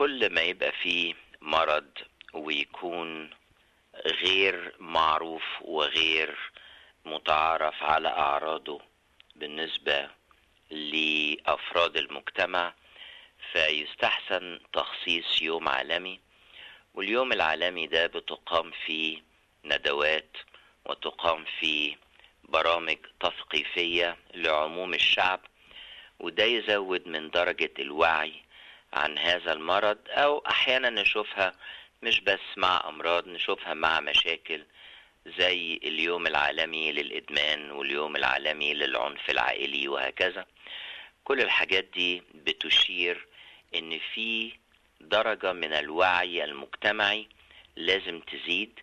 كل ما يبقى فيه مرض ويكون غير معروف وغير متعارف على أعراضه بالنسبة لأفراد المجتمع فيستحسن تخصيص يوم عالمي واليوم العالمي ده بتقام فيه ندوات وتقام فيه برامج تثقيفية لعموم الشعب وده يزود من درجة الوعي عن هذا المرض أو أحيانا نشوفها مش بس مع أمراض نشوفها مع مشاكل زي اليوم العالمي للإدمان واليوم العالمي للعنف العائلي وهكذا كل الحاجات دي بتشير إن في درجة من الوعي المجتمعي لازم تزيد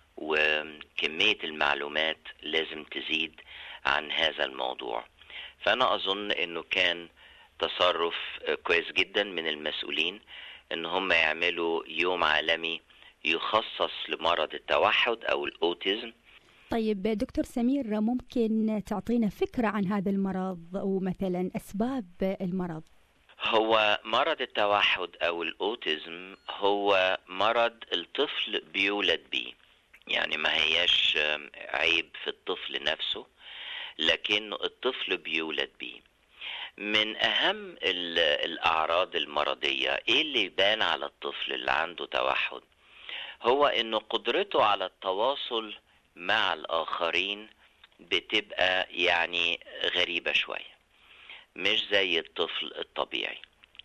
وكمية المعلومات لازم تزيد عن هذا الموضوع فأنا أظن أنه كان تصرف كويس جدا من المسؤولين ان هم يعملوا يوم عالمي يخصص لمرض التوحد او الاوتيزم طيب دكتور سمير ممكن تعطينا فكرة عن هذا المرض ومثلا أسباب المرض هو مرض التوحد او الاوتيزم هو مرض الطفل بيولد بيه يعني ما هياش عيب في الطفل نفسه لكن الطفل بيولد بيه من اهم الاعراض المرضيه ايه اللي يبان على الطفل اللي عنده توحد هو انه قدرته على التواصل مع الاخرين بتبقى يعني غريبه شويه مش زي الطفل الطبيعي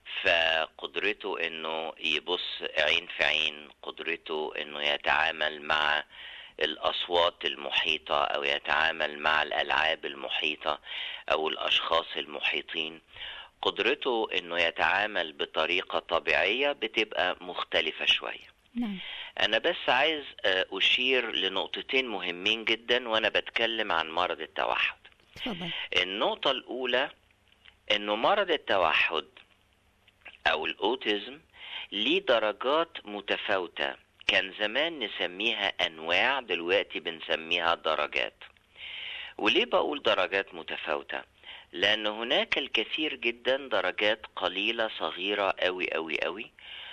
فقدرته انه يبص عين في عين قدرته انه يتعامل مع الاصوات المحيطه او يتعامل مع الالعاب المحيطه او الاشخاص المحيطين قدرته انه يتعامل بطريقه طبيعيه بتبقى مختلفه شويه نعم. انا بس عايز اشير لنقطتين مهمين جدا وانا بتكلم عن مرض التوحد تفضل النقطه الاولى انه مرض التوحد او الاوتيزم ليه درجات متفاوته كان زمان نسميها انواع دلوقتي بنسميها درجات وليه بقول درجات متفاوته لان هناك الكثير جدا درجات قليله صغيره قوي قوي قوي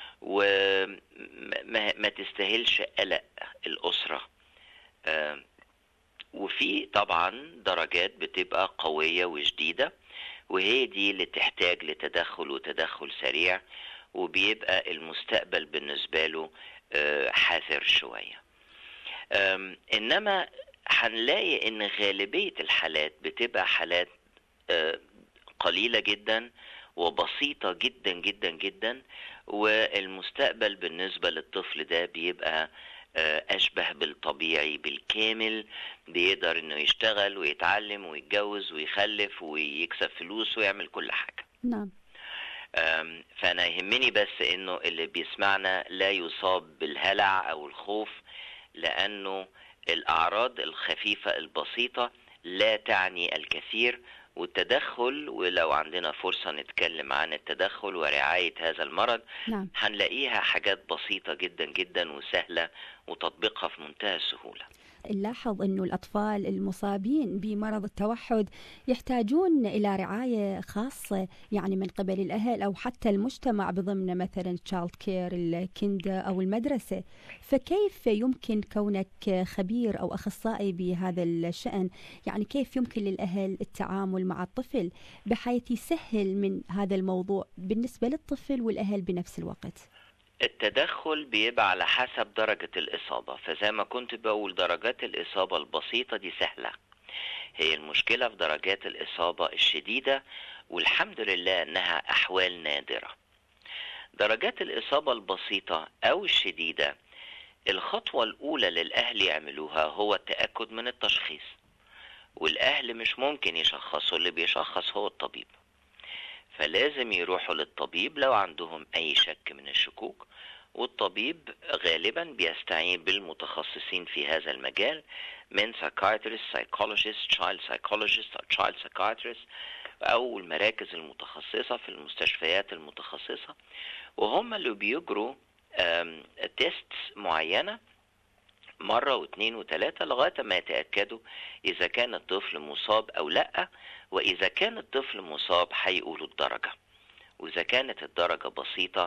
وما ما تستاهلش قلق الاسره آه وفي طبعا درجات بتبقى قويه وشديده وهي دي اللي تحتاج لتدخل وتدخل سريع وبيبقى المستقبل بالنسبه له حذر شوية إنما هنلاقي إن غالبية الحالات بتبقى حالات قليلة جدا وبسيطة جدا جدا جدا والمستقبل بالنسبة للطفل ده بيبقى أشبه بالطبيعي بالكامل بيقدر إنه يشتغل ويتعلم ويتجوز ويخلف ويكسب فلوس ويعمل كل حاجة نعم فانا يهمني بس انه اللي بيسمعنا لا يصاب بالهلع او الخوف لانه الاعراض الخفيفه البسيطه لا تعني الكثير والتدخل ولو عندنا فرصة نتكلم عن التدخل ورعاية هذا المرض نعم. هنلاقيها حاجات بسيطة جدا جدا وسهلة وتطبيقها في منتهى السهولة نلاحظ انه الاطفال المصابين بمرض التوحد يحتاجون الى رعايه خاصه يعني من قبل الاهل او حتى المجتمع بضمن مثلا تشايلد كير الكندا او المدرسه فكيف يمكن كونك خبير او اخصائي بهذا الشان يعني كيف يمكن للاهل التعامل مع الطفل بحيث يسهل من هذا الموضوع بالنسبه للطفل والاهل بنفس الوقت التدخل بيبقى على حسب درجة الإصابة فزي ما كنت بقول درجات الإصابة البسيطة دي سهلة هي المشكلة في درجات الإصابة الشديدة والحمد لله أنها أحوال نادرة درجات الإصابة البسيطة أو الشديدة الخطوة الأولى للأهل يعملوها هو التأكد من التشخيص والأهل مش ممكن يشخصوا اللي بيشخص هو الطبيب فلازم يروحوا للطبيب لو عندهم أي شك من الشكوك والطبيب غالبا بيستعين بالمتخصصين في هذا المجال من psychiatrist, psychologist, child psychologist أو child psychiatrist أو المراكز المتخصصة في المستشفيات المتخصصة وهم اللي بيجروا تيست معينة مرة واثنين وثلاثة لغاية ما يتأكدوا إذا كان الطفل مصاب أو لأ وإذا كان الطفل مصاب هيقولوا الدرجة وإذا كانت الدرجة بسيطة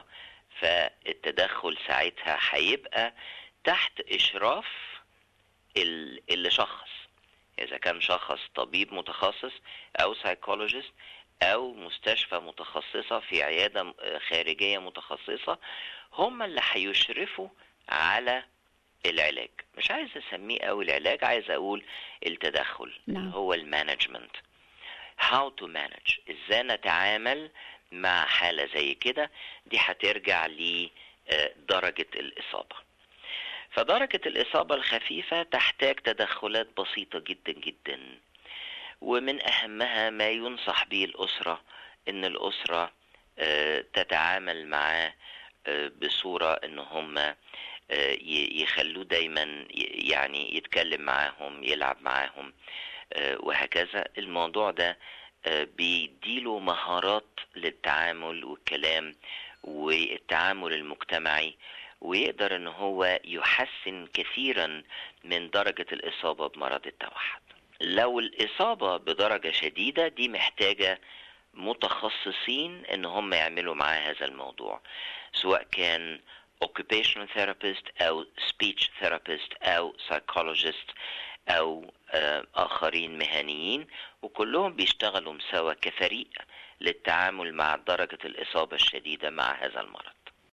فالتدخل ساعتها هيبقى تحت إشراف اللي شخص إذا كان شخص طبيب متخصص أو سايكولوجيست أو مستشفى متخصصة في عيادة خارجية متخصصة هم اللي هيشرفوا على العلاج مش عايز اسميه قوي العلاج عايز اقول التدخل نعم. هو المانجمنت how to manage ازاي نتعامل مع حالة زي كده دي هترجع لدرجة الإصابة فدرجة الإصابة الخفيفة تحتاج تدخلات بسيطة جدا جدا ومن أهمها ما ينصح به الأسرة إن الأسرة تتعامل معاه بصورة إن هم يخلوه دايما يعني يتكلم معاهم يلعب معاهم وهكذا الموضوع ده بيديله مهارات للتعامل والكلام والتعامل المجتمعي ويقدر ان هو يحسن كثيرا من درجة الإصابة بمرض التوحد لو الإصابة بدرجة شديدة دي محتاجة متخصصين ان هم يعملوا معاه هذا الموضوع سواء كان occupational therapist أو speech therapist أو psychologist أو آخرين مهنيين وكلهم بيشتغلوا سوا كفريق للتعامل مع درجة الإصابة الشديدة مع هذا المرض